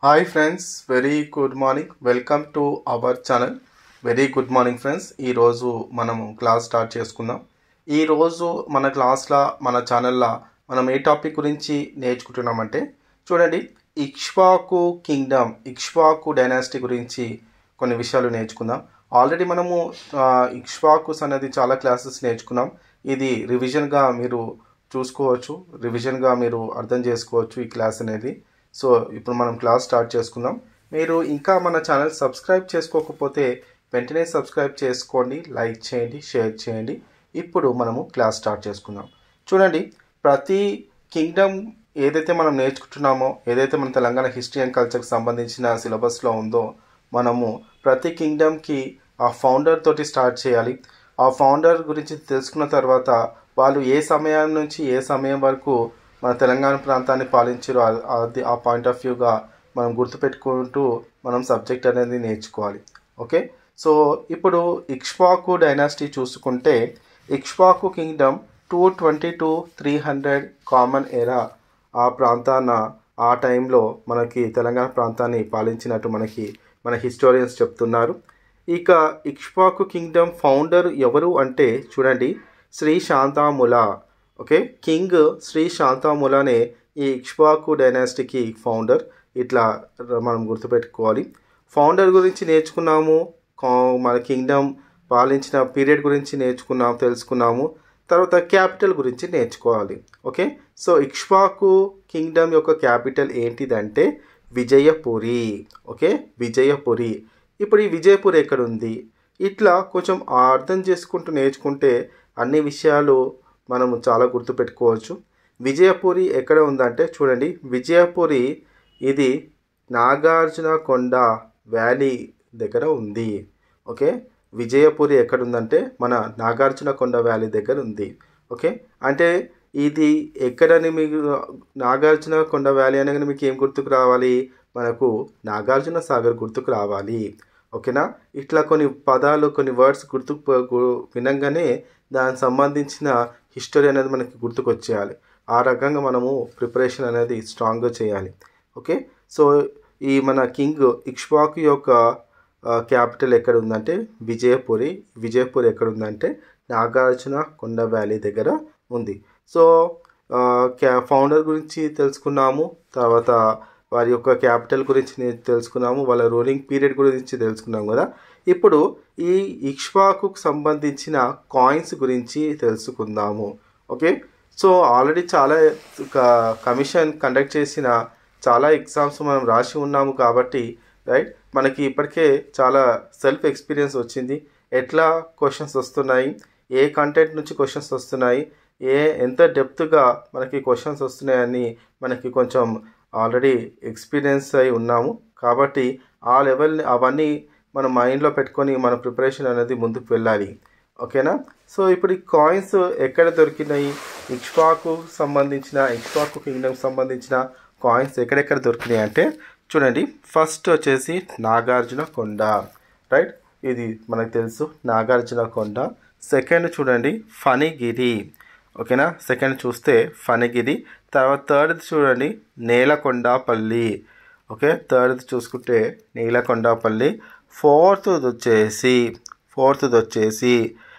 hi friends very good morning welcome to our channel very good morning friends ఈరోజు మనము class start చేసుకుందాం ఈరోజు మన క్లాస్లో మన ఛానల్లో మనం ఏ టాపిక్ గురించి నేర్చుకుంటున్నామంటే చూడండి ఇక్ష్వాకు కింగ్డమ్ ఇక్ష్వాకు డైనాసిటీ గురించి కొన్ని విషయాలు నేర్చుకుందాం ఆల్రెడీ మనము ఆ, ఇక్ష్వాకుస్ అనేది చాలా క్లాసెస్ నేర్చుకున్నాం ఇది రివిజన్గా మీరు చూసుకోవచ్చు రివిజన్గా మీరు అర్థం చేసుకోవచ్చు ఈ క్లాస్ అనేది సో ఇప్పుడు మనం క్లాస్ స్టార్ట్ చేసుకుందాం మీరు ఇంకా మన ఛానల్ సబ్స్క్రైబ్ చేసుకోకపోతే వెంటనే సబ్స్క్రైబ్ చేసుకోండి లైక్ చేయండి షేర్ చేయండి ఇప్పుడు మనము క్లాస్ స్టార్ట్ చేసుకుందాం చూడండి ప్రతి కింగ్డమ్ ఏదైతే మనం నేర్చుకుంటున్నామో ఏదైతే మన తెలంగాణ హిస్టరీ అండ్ కల్చర్కి సంబంధించిన సిలబస్లో ఉందో మనము ప్రతి కింగ్డమ్కి ఆ ఫౌండర్ తోటి స్టార్ట్ చేయాలి ఆ ఫౌండర్ గురించి తెలుసుకున్న తర్వాత వాళ్ళు ఏ సమయం నుంచి ఏ సమయం వరకు మన తెలంగాణ ప్రాంతాన్ని పాలించారో అది- అది ఆ పాయింట్ ఆఫ్ వ్యూగా మనం గుర్తుపెట్టుకుంటూ మనం సబ్జెక్ట్ అనేది నేర్చుకోవాలి ఓకే సో ఇప్పుడు ఇక్ష్వాకు డైనాసిటీ చూసుకుంటే Ikshvaku kingdom two twenty to three hundred common era ఆ ప్రాంతాన ఆ టైంలో మనకి తెలంగాణ ప్రాంతాన్ని పాలించినట్టు మనకి మన హిస్టోరియన్స్ చెప్తున్నారు ఇక ఇక్ష్వాకు కింగ్డమ్ ఫౌండర్ ఎవరు అంటే చూడండి శ్రీ శాంతాముల ఓకే కింగ్ శ్రీ శాంతాములనే ఈ ఇక్ష్వాకు డైనాసిటీకి ఫౌండర్ ఇట్లా ర- మనం గుర్తుపెట్టుకోవాలి ఫౌండర్ గురించి నేర్చుకున్నాము కా- మన కింగ్డమ్ పాలించిన పీరియడ్ గురించి నేర్చుకున్నాం తెలుసుకున్నాము తర్వాత క్యాపిటల్ గురించి నేర్చుకోవాలి ఓకే సో ఇక్ష్వాకు కింగ్డమ్ యొక్క క్యాపిటల్ ఏంటిదంటే విజయపురి ఓకే విజయపురి ఇప్పుడు ఈ విజయపురి ఎక్కడ ఉంది ఇట్లా కొంచెం అర్థం చేసుకుంటూ నేర్చుకుంటే అన్ని విషయాలు మనము చాలా గుర్తుపెట్టుకోవచ్చు విజయపురి ఎక్కడ ఉందంటే చూడండి విజయపురి ఇది నాగార్జున కొండ వ్యాలీ దగ్గర ఉంది ఓకే విజయపురి ఎక్కడ ఉందంటే మన నాగార్జున కొండ వ్యాలీ దగ్గర ఉంది ఓకే అంటే ఇది ఎక్కడని మీకు నాగార్జున కొండ వ్యాలీ అనగానే మీకు ఏం గుర్తుకు రావాలి మనకు నాగార్జున సాగర్ గుర్తుకు రావాలి ఓకేనా ఇట్లా కొన్ని పదాలు కొన్ని వర్డ్స్ గుర్తుకు పో- గు- వినంగానే దానికి సంబంధించిన హిస్టరీ అనేది మనకి గుర్తుకొచ్చేయాలి ఆ రకంగా మనము ప్రిపరేషన్ అనేది స్ట్రాంగ్గా చేయాలి ఓకే సో ఈ మన కింగ్ ఇక్ష్వాకు యొక్క క్యాపిటల్ ఎక్కడ ఉందంటే విజయపురి విజయపురి ఎక్కడ ఉందంటే నాగార్జున కొండ వ్యాలీ దగ్గర ఉంది సో ఆ, క్యా ఫౌండర్ గురించి తెలుసుకున్నాము తర్వాత వారి యొక్క క్యాపిటల్ గురించి నే- తెలుసుకున్నాము వాళ్ళ రూలింగ్ పీరియడ్ గురించి తెలుసుకున్నాము కదా ఇప్పుడు ఈ ఇక్ష్వాకు సంబంధించిన కాయిన్స్ గురించి తెలుసుకుందాము ఓకే సో ఆల్రెడీ చాలా క- కమిషన్ కండక్ట్ చేసిన చాలా ఎగ్జామ్స్ మనం రాసి ఉన్నాము కాబట్టి రైట్ మనకి ఇప్పటికే చాలా సెల్ఫ్ ఎక్స్పీరియన్స్ వచ్చింది ఎట్లా క్వశ్చన్స్ వస్తున్నాయి ఏ కంటెంట్ నుంచి క్వశ్చన్స్ వస్తున్నాయి ఏ ఎంత డెప్త్గా మనకి క్వశ్చన్స్ వస్తున్నాయని మనకి కొంచెం ఆల్రెడీ ఎక్స్పీరియన్స్ అయి ఉన్నాము కాబట్టి ఆ లెవెల్ని అవన్నీ మన మైండ్లో పెట్టుకొని మన ప్రిపరేషన్ అనేది ముందుకు వెళ్ళాలి ఓకేనా సో ఇప్పుడు ఈ కాయిన్స్ ఎక్కడ దొరికినాయి ఇక్ష్వాకు సంబంధించిన ఇక్ష్వాకు కింగ్డమ్ సంబంధించిన కాయిన్స్ ఎక్కడెక్కడ దొరికినాయి అంటే చూడండి ఫస్ట్ వచ్చేసి నాగార్జున కొండ రైట్ ఇది మనకు తెలుసు నాగార్జున కొండ సెకండ్ చూడండి ఫణిగిరి ఓకేనా సెకండ్ చూస్తే ఫణిగిరి తర్వాత థర్డ్ చూడండి నేలకొండపల్లి ఓకే థర్డ్ చూసుకుంటే నీలకొండపల్లి ఫోర్త్ వచ్చేసి ఫోర్త్ వచ్చేసి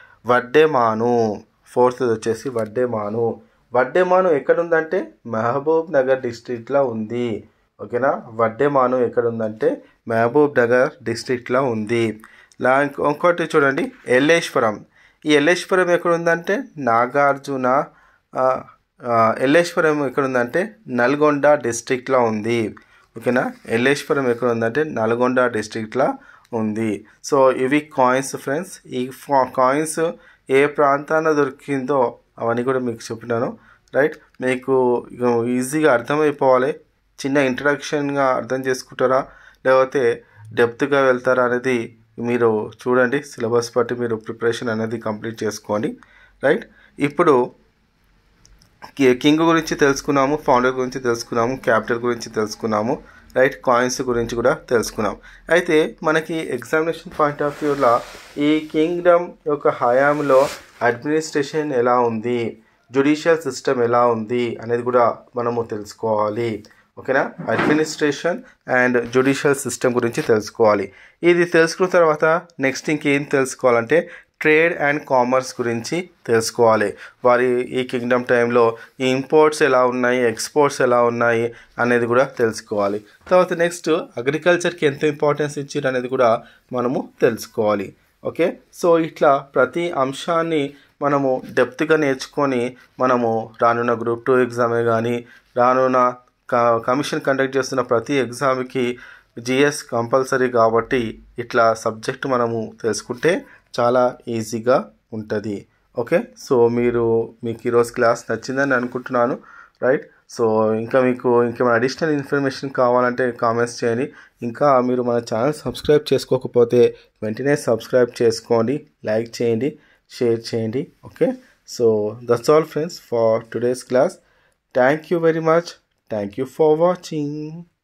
వడ్డెమాను ఫోర్త్ వచ్చేసి వడ్డెమాను వడ్డెమాను ఎక్కడ ఉందంటే మహబూబ్ నగర్ డిస్ట్రిక్ట్లో ఉంది ఓకేనా వడ్డెమాను ఎక్కడ ఉందంటే మహబూబ్ నగర్ డిస్ట్రిక్ట్లో ఉంది లా ఇంకో- ఇంకోటి చూడండి ఎల్లేశ్వరం ఈ ఎల్లేశ్వరం ఎక్కడ ఉందంటే నాగార్జున ఆ, ఆ, ఎల్లేశ్వరం ఎక్కడ ఉందంటే నల్గొండ డిస్ట్రిక్ట్లో ఉంది ఓకేనా ఎల్లేశ్వరం ఎక్కడ ఉందంటే నల్గొండ డిస్ట్రిక్ట్లో ఉంది సో ఇవి కాయిన్స్ ఫ్రెండ్స్ ఈ కాయిన్స్ ఏ ప్రాంతాన దొరికిందో అవన్నీ కూడా మీకు చెప్పినాను రైట్ మీకు ఇక ఈజీగా అర్థమైపోవాలి చిన్న ఇంట్రడక్షన్గా అర్థం చేసుకుంటారా లేకపోతే డెప్త్గా వెళ్తారా అనేది మీరు చూడండి సిలబస్ బట్టి మీరు ప్రిపరేషన్ అనేది కంప్లీట్ చేసుకోండి రైట్ ఇప్పుడు కి- కింగ్ గురించి తెలుసుకున్నాము ఫౌండర్ గురించి తెలుసుకున్నాము క్యాపిటల్ గురించి తెలుసుకున్నాము రైట్ కాయిన్స్ గురించి కూడా తెలుసుకున్నాం అయితే మనకి ఎగ్జామినేషన్ పాయింట్ ఆఫ్ వ్యూలో ఈ కింగ్డమ్ యొక్క హయాంలో అడ్మినిస్ట్రేషన్ ఎలా ఉంది జుడిషియల్ సిస్టమ్ ఎలా ఉంది అనేది కూడా మనము తెలుసుకోవాలి ఓకేనా అడ్మినిస్ట్రేషన్ అండ్ జ్యుడిషియల్ సిస్టమ్ గురించి తెలుసుకోవాలి ఇది తెలుసుకున్న తర్వాత నెక్స్ట్ ఇంకేం తెలుసుకోవాలంటే ట్రేడ్ అండ్ కామర్స్ గురించి తెలుసుకోవాలి వారి ఈ కింగ్డమ్ టైంలో ఈ ఇంపోర్ట్స్ ఎలా ఉన్నాయి ఎక్స్పోర్ట్స్ ఎలా ఉన్నాయి అనేది కూడా తెలుసుకోవాలి తర్వాత నెక్స్ట్ అగ్రికల్చర్కి ఎంత ఇంపార్టెన్స్ ఇచ్చారు అనేది కూడా మనము తెలుసుకోవాలి ఓకే సో ఇట్లా ప్రతి అంశాన్ని మనము డెప్త్గా నేర్చుకొని మనము రానున్న గ్రూప్ టూ ఎగ్జామే కానీ రానున్న కమిషన్ కండక్ట్ చేస్తున్న ప్రతి ఎగ్జామ్కి జిఎస్ కంపల్సరీ కాబట్టి ఇట్లా సబ్జెక్ట్ మనము తెలుసుకుంటే చాలా ఈజీగా ఉంటుంది ఓకే సో మీరు మీకు ఈరోజు క్లాస్ నచ్చిందని అనుకుంటున్నాను రైట్ సో ఇంకా మీకు ఇంకేమైనా అడిషనల్ ఇన్ఫర్మేషన్ కావాలంటే కామెంట్స్ చేయండి ఇంకా మీరు మన ఛానల్ సబ్స్క్రైబ్ చేసుకోకపోతే వెంటనే సబ్స్క్రైబ్ చేసుకోండి లైక్ చేయండి షేర్ చేయండి okay so that's all friends for today's class thank you very much thank you for watching